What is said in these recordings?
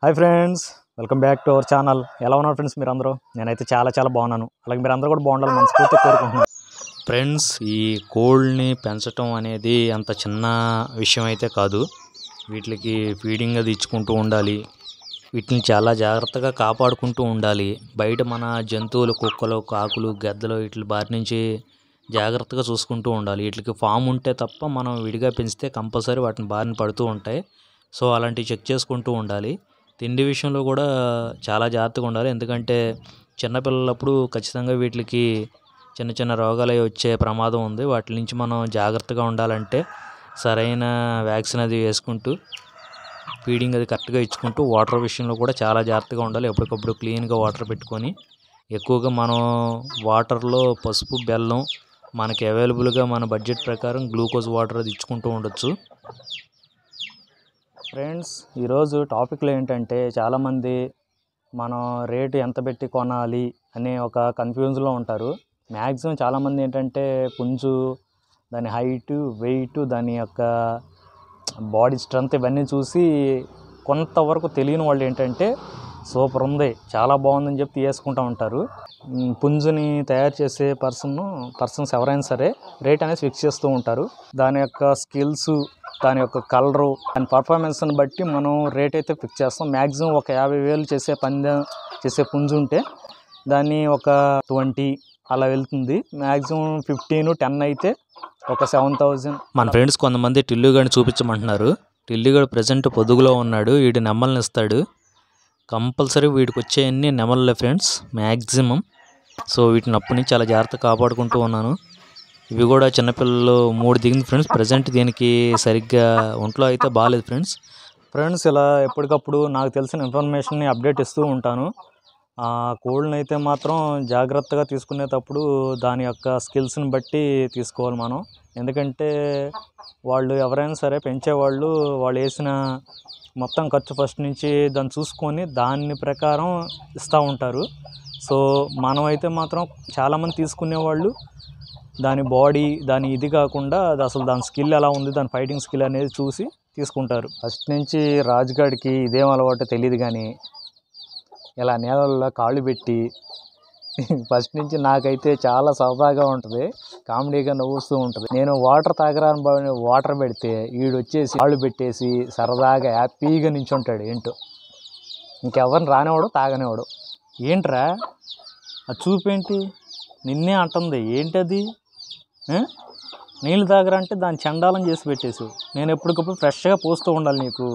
Hi friends welcome back to our channel ఎలా ఉన్నారు friends మీరు అందరూ నేనైతే చాలా చాలా బాగున్నాను అలాగే మీరు అందరూ కూడా బాగుండాలని మనస్ఫూర్తి కోరుకుంటున్నాను ఫ్రెండ్స్ ఈ కోళ్ళని పెంచటం అనేది అంత చిన్న విషయం అయితే కాదు వీటికి ఫీడింగ్ అది ఇచ్చుకుంటూ ఉండాలి వీటిని చాలా జాగ్రత్తగా కాపాడుకుంటూ ఉండాలి బయట మన జంతువులు కుక్కలు కాకులు గద్దలు వీటి బారి నుంచి జాగ్రత్తగా చూసుకుంటూ ఉండాలి వీటికి ఫామ్ ఉంటే తప్ప మనం విడిగా పెంచితే కంపల్సరీ వాటిని బారిన పడుతూ ఉంటాయి సో అలాంటివి చెక్ చేసుకుంటూ ఉండాలి తిండి విషయంలో కూడా చాలా జాగ్రత్తగా ఉండాలి ఎందుకంటే చిన్నపిల్లలప్పుడు ఖచ్చితంగా వీటికి చిన్న చిన్న రోగాలు అవి వచ్చే ప్రమాదం ఉంది వాటి నుంచి మనం జాగ్రత్తగా ఉండాలంటే సరైన వ్యాక్సిన్ అది వేసుకుంటూ ఫీడింగ్ అది కరెక్ట్గా ఇచ్చుకుంటూ వాటర్ విషయంలో కూడా చాలా జాగ్రత్తగా ఉండాలి ఎప్పటికప్పుడు క్లీన్గా వాటర్ పెట్టుకొని ఎక్కువగా మనం వాటర్లో పసుపు బెల్లం మనకి అవైలబుల్గా మన బడ్జెట్ ప్రకారం గ్లూకోజ్ వాటర్ అది ఇచ్చుకుంటూ ఉండొచ్చు ఫ్రెండ్స్ ఈరోజు టాపిక్లో ఏంటంటే చాలామంది మనం రేటు ఎంత పెట్టి కొనాలి అనే ఒక కన్ఫ్యూజన్లో ఉంటారు మ్యాక్సిమం చాలామంది ఏంటంటే పుంజు దాని హైట్ వెయిట్ దాని యొక్క బాడీ స్ట్రెంత్ ఇవన్నీ చూసి కొంతవరకు తెలియని వాళ్ళు ఏంటంటే సూపర్ ఉంది చాలా బాగుందని చెప్పి తీసుకుంటూ ఉంటారు ఉమ్, పుంజుని తయారు చేసే పర్సన్ పర్సన్స్ ఎవరైనా సరే రేట్ అనేది ఫిక్స్ చేస్తూ ఉంటారు దాని యొక్క స్కిల్స్ దాని యొక్క కలరు దాని పర్ఫార్మెన్స్ని బట్టి మనం రేట్ అయితే ఫిక్స్ చేస్తాం మ్యాక్సిమం ఒక యాభై వేలు చేసే పందెం చేసే పుంజు ఉంటే దాన్ని ఒక ట్వంటీ అలా వెళ్తుంది మ్యాక్సిమం ఫిఫ్టీన్ టెన్ అయితే ఒక సెవెన్ థౌజండ్ మన ఫ్రెండ్స్ కొంతమంది టిల్లుగాడిని చూపించమంటున్నారు టిల్లుగాడు ప్రజెంట్ పొదుగులో ఉన్నాడు వీడు నెమల్ని ఇస్తాడు కంపల్సరీ వీడికి వచ్చేయన్నీ నెమల్లే ఫ్రెండ్స్ మ్యాక్సిమం సో వీటిని అప్పటి నుంచి చాలా జాగ్రత్తగా కాపాడుకుంటూ ఉన్నాను ఇవి కూడా చిన్నపిల్లలు మూడు దిగింది ఫ్రెండ్స్ ప్రజెంట్ దీనికి సరిగ్గా ఒంట్లో అయితే బాగాలేదు ఫ్రెండ్స్ ఫ్రెండ్స్ ఇలా ఎప్పటికప్పుడు నాకు తెలిసిన ఇన్ఫర్మేషన్ని అప్డేట్ ఇస్తూ ఉంటాను ఆ కోళ్ళని అయితే మాత్రం జాగ్రత్తగా తీసుకునేటప్పుడు దాని యొక్క స్కిల్స్ని బట్టి తీసుకోవాలి మనం ఎందుకంటే వాళ్ళు ఎవరైనా సరే పెంచేవాళ్ళు వాళ్ళు వేసిన మొత్తం ఖర్చు ఫస్ట్ నుంచి దాన్ని చూసుకొని దాని ప్రకారం ఇస్తూ ఉంటారు సో మనమైతే మాత్రం చాలామంది తీసుకునేవాళ్ళు దాని బాడీ దాని ఇది కాకుండా అది అసలు దాని స్కిల్ ఎలా ఉంది దాని ఫైటింగ్ స్కిల్ అనేది చూసి తీసుకుంటారు ఫస్ట్ నుంచి రాజుగాడికి ఇదేం అలవాటో తెలియదు కానీ ఇలా నేలల్లో కాళ్ళు పెట్టి ఫస్ట్ నుంచి నాకైతే చాలా సరదాగా ఉంటుంది కామెడీగా నవ్వుస్తూ ఉంటుంది నేను వాటర్ తాగరాని బాగా వాటర్ పెడితే వీడు వచ్చేసి కాళ్ళు పెట్టేసి సరదాగా హ్యాపీగా నించుంటాడు ఏంటో ఇంకెవరిని రానివాడు తాగనివాడు ఏంట్రా ఆ చూపేంటి నిన్నే అంటుంది ఏంటది ఆ? నీళ్ళు తాగరా అంటే దాన్ని చండాలం చేసి పెట్టేసి నేను ఎప్పటికప్పుడు ఫ్రెష్గా పోస్తూ ఉండాలి నీకు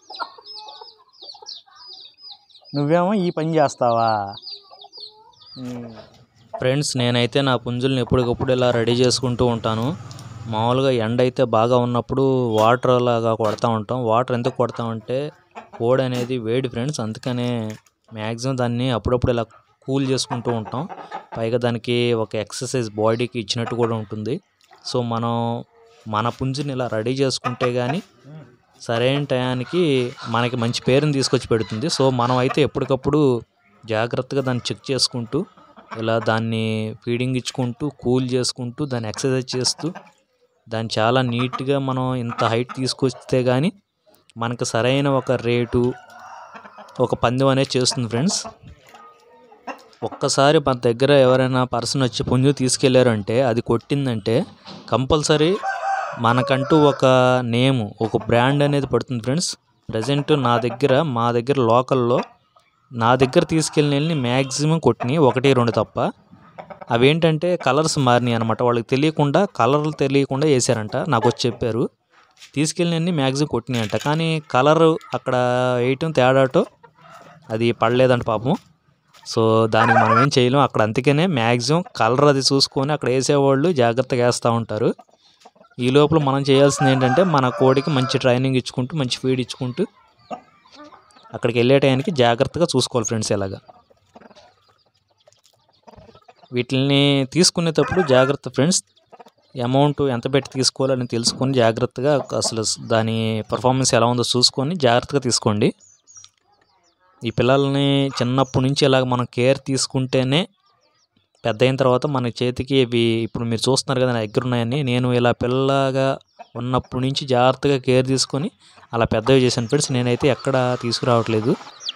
నువ్వేమో ఈ పని చేస్తావా ఉమ్. ఫ్రెండ్స్ నేనైతే నా పుంజుల్ని ఎప్పటికప్పుడు ఇలా రెడీ చేసుకుంటూ ఉంటాను మామూలుగా ఎండ అయితే బాగా ఉన్నప్పుడు వాటర్ లాగా కొడతా ఉంటాం వాటర్ ఎందుకు కొడతామంటే కోడి అనేది వేడి ఫ్రెండ్స్ అందుకనే మ్యాక్సిమం దాన్ని అప్పుడప్పుడు ఇలా కూల్ చేసుకుంటూ ఉంటాం పైగా దానికి ఒక ఎక్సర్సైజ్ బాడీకి ఇచ్చినట్టు కూడా ఉంటుంది సో మనం మన పుంజుని ఇలా రెడీ చేసుకుంటే కానీ సరైన టయానికి మనకి మంచి పేరుని తీసుకొచ్చి పెడుతుంది సో మనం అయితే ఎప్పటికప్పుడు జాగ్రత్తగా దాన్ని చెక్ చేసుకుంటూ ఇలా దాన్ని ఫీడింగ్ ఇచ్చుకుంటూ కూల్ చేసుకుంటూ దాన్ని ఎక్సర్సైజ్ చేస్తూ దాన్ని చాలా నీట్గా మనం ఇంత హైట్ తీసుకొస్తే కానీ మనకు సరైన ఒక రేటు ఒక పందెం అనేది చేస్తుంది ఫ్రెండ్స్ ఒక్కసారి మన దగ్గర ఎవరైనా పర్సన్ వచ్చి పుంజు తీసుకెళ్లారంటే అది కొట్టిందంటే కంపల్సరీ మనకంటూ ఒక నేమ్ ఒక బ్రాండ్ అనేది పడుతుంది ఫ్రెండ్స్ ప్రజెంట్ నా దగ్గర మా దగ్గర లోకల్లో నా దగ్గర తీసుకెళ్ళిన వెళ్ళి మ్యాక్సిమం కొట్టినాయి ఒకటి రెండు తప్ప అవేంటంటే కలర్స్ మారినాయి అనమాట వాళ్ళకి తెలియకుండా కలర్లు తెలియకుండా వేసారంట నాకు వచ్చి చెప్పారు తీసుకెళ్ళినన్ని మ్యాక్సిమం కొట్టినాయి అంట కానీ కలర్ అక్కడ వేయటం తేడాటో అది పడలేదంట పాపం సో దానికి మనం ఏం చేయలేం అక్కడ అందుకనే మ్యాక్సిమం కలర్ అది చూసుకొని అక్కడ వేసేవాళ్ళు జాగ్రత్తగా వేస్తూ ఉంటారు ఈ లోపల మనం చేయాల్సింది ఏంటంటే మన కోడికి మంచి ట్రైనింగ్ ఇచ్చుకుంటూ మంచి ఫీడ్ ఇచ్చుకుంటూ అక్కడికి వెళ్ళే టైంకి జాగ్రత్తగా చూసుకోవాలి ఫ్రెండ్స్ ఇలాగా వీటిని తీసుకునేటప్పుడు జాగ్రత్త ఫ్రెండ్స్ అమౌంట్ ఎంత పెట్టి తీసుకోవాలని తెలుసుకొని జాగ్రత్తగా అసలు దాని పర్ఫార్మెన్స్ ఎలా ఉందో చూసుకొని జాగ్రత్తగా తీసుకోండి ఈ పిల్లల్ని చిన్నప్పటి నుంచి ఇలాగ మనం కేర్ తీసుకుంటేనే పెద్ద అయిన తర్వాత మన చేతికి ఇవి ఇప్పుడు మీరు చూస్తున్నారు కదా నా దగ్గర ఉన్నాయని నేను ఇలా పిల్లగా ఉన్నప్పటి నుంచి జాగ్రత్తగా కేర్ తీసుకొని అలా పెద్దవి చేశాను ఫ్రెండ్స్ నేనైతే ఎక్కడ తీసుకురావట్లేదు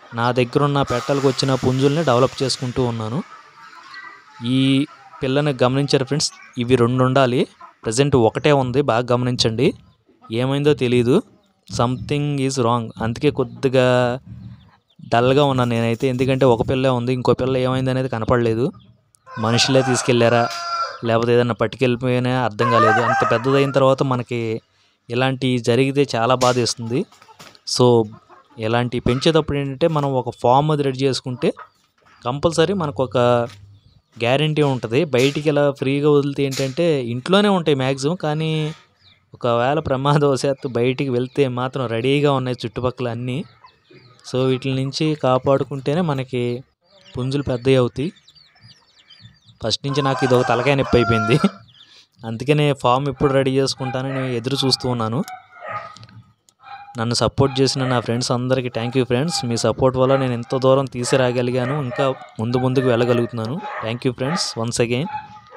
నా దగ్గర ఉన్న పెట్టలకు వచ్చిన పుంజుల్ని డెవలప్ చేసుకుంటూ ఉన్నాను ఈ పిల్లని గమనించారు ఫ్రెండ్స్ ఇవి రెండు ఉండాలి ప్రజెంట్ ఒకటే ఉంది బాగా గమనించండి ఏమైందో తెలియదు సంథింగ్ ఈజ్ రాంగ్ అందుకే కొద్దిగా డల్గా ఉన్నాను నేనైతే ఎందుకంటే ఒక పిల్లే ఉంది ఇంకో పిల్ల ఏమైంది అనేది కనపడలేదు మనుషులే తీసుకెళ్ళారా లేకపోతే ఏదైనా పట్టుకెళ్ళిపోయినా అర్థం కాలేదు అంత పెద్దదైన తర్వాత మనకి ఇలాంటి జరిగితే చాలా బాధేస్తుంది సో ఇలాంటి పెంచేటప్పుడు ఏంటంటే మనం ఒక ఫామ్ అది రెడీ చేసుకుంటే కంపల్సరీ మనకు ఒక గ్యారంటీ ఉంటుంది బయటికి ఇలా ఫ్రీగా వదిలితే ఏంటంటే ఇంట్లోనే ఉంటాయి మ్యాక్సిమం కానీ ఒకవేళ ప్రమాదవశాత్తు బయటికి వెళ్తే మాత్రం రెడీగా ఉన్నాయి చుట్టుపక్కల అన్నీ సో వీటి నుంచి కాపాడుకుంటేనే మనకి పుంజులు పెద్దవి అవుతాయి ఫస్ట్ నుంచి నాకు ఇది ఒక తలకాయ నొప్పి అయిపోయింది అందుకనే ఫామ్ ఎప్పుడు రెడీ చేసుకుంటానని ఎదురు చూస్తూ ఉన్నాను నన్ను సపోర్ట్ చేసిన నా ఫ్రెండ్స్ అందరికీ థ్యాంక్ యూ ఫ్రెండ్స్ మీ సపోర్ట్ వల్ల నేను ఎంతో దూరం తీసుకురాగలిగాను ఇంకా ముందు ముందుకు వెళ్ళగలుగుతున్నాను thank you friends once again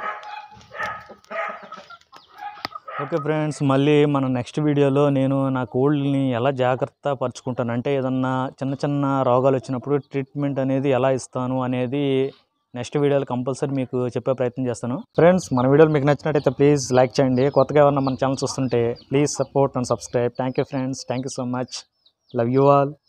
okay friends మళ్ళీ మన నెక్స్ట్ వీడియోలో నేను నా కోళ్ళని ఎలా జాగ్రత్త పరుచుకుంటాను అంటే ఏదన్నా చిన్న చిన్న రోగాలు వచ్చినప్పుడు ట్రీట్మెంట్ అనేది ఎలా ఇస్తాను అనేది నెక్స్ట్ వీడియోలో కంపల్సరీ మీకు చెప్పే ప్రయత్నం చేస్తాను ఫ్రెండ్స్ మన వీడియోలు మీకు నచ్చినట్టయితే ప్లీజ్ లైక్ చేయండి కొత్తగా ఎవరన్నా మన ఛానల్ చూస్తుంటే please support and subscribe thank you friends thank you so much love you all